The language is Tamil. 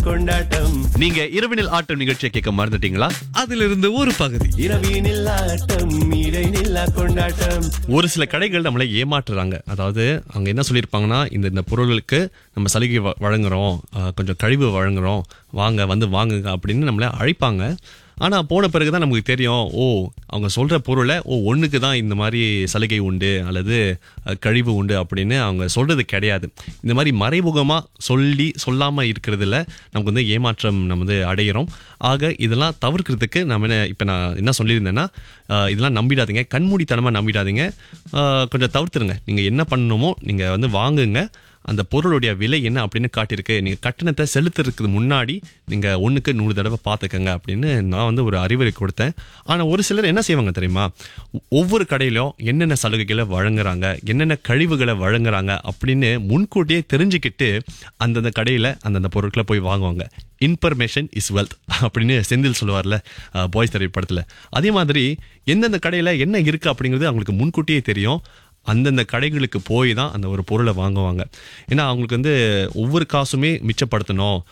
கொண்டாட்டம் நீங்க இரவினில் ஆட்டம் நிகழ்ச்சியை கேட்க மறந்துட்டீங்களா அதிலிருந்து ஒரு பகுதி இரவினில் ஆட்டம் இடைநில்லா கொண்டாட்டம் ஒரு சில கடைகள் நம்மளை ஏமாற்றுறாங்க அதாவது அவங்க என்ன சொல்லியிருப்பாங்கன்னா இந்த இந்த பொருள்களுக்கு நம்ம சலுகை வ- வழங்குறோம் அஹ், கொஞ்சம் கழிவு வழங்குறோம் வாங்க வந்து வாங்குங்க அப்படின்னு நம்மளை அழைப்பாங்க ஆனா போன பிறகுதான் நமக்கு தெரியும் ஓ அவங்க சொல்ற பொருளை ஓ ஒண்ணுக்கு தான் இந்த மாதிரி சலுகை உண்டு அல்லது அஹ், கழிவு உண்டு அப்படின்னு அவங்க சொல்றது கிடையாது இந்த மாதிரி மறைமுகமா சொல்லி சொல்லாம இருக்கிறதுல நமக்கு வந்து ஏமாற்றம் நம்ம வந்து அடையிறோம் ஆக இதெல்லாம் தவிர்க்கிறதுக்கு நம்ம என்ன இப்போ நான் என்ன சொல்லியிருந்தேன்னா அஹ், இதெல்லாம் நம்பிடாதீங்க கண்மூடித்தனமாக நம்பிடாதீங்க அஹ், கொஞ்சம் தவிர்த்துருங்க நீங்கள் என்ன பண்ணணுமோ நீங்கள் வந்து வாங்குங்க அந்த பொருளுடைய விலை என்ன அப்படின்னு காட்டியிருக்கு நீங்கள் கட்டணத்தை செலுத்துறதுக்கு முன்னாடி நீங்கள் ஒன்றுக்கு நூறு தடவை பார்த்துக்கங்க அப்படின்னு நான் வந்து ஒரு அறிவுரை கொடுத்தேன் ஆனால் ஒரு சிலர் என்ன செய்வாங்க தெரியுமா ஒ- ஒவ்வொரு கடையிலும் என்னென்ன சலுகைகளை வழங்குறாங்க என்னென்ன கழிவுகளை வழங்குறாங்க அப்படின்னு முன்கூட்டியே தெரிஞ்சுக்கிட்டு அந்தந்த கடையில் அந்தந்த பொருட்களை போய் வாங்குவாங்க இன்ஃபர்மேஷன் இஸ் வெல்த் அப்படின்னு செந்தில் சொல்லுவார்ல பாய்ஸ் திரைப்படத்தில் அதே மாதிரி எந்தெந்த கடையில் என்ன இருக்குது அப்படிங்கிறது அவங்களுக்கு முன்கூட்டியே தெரியும் அந்தந்த கடைகளுக்கு போய் தான் அந்த ஒரு பொருளை வாங்குவாங்க ஏன்னா அவங்களுக்கு வந்து ஒவ்வொரு காசுமே மிச்சப்படுத்தணும்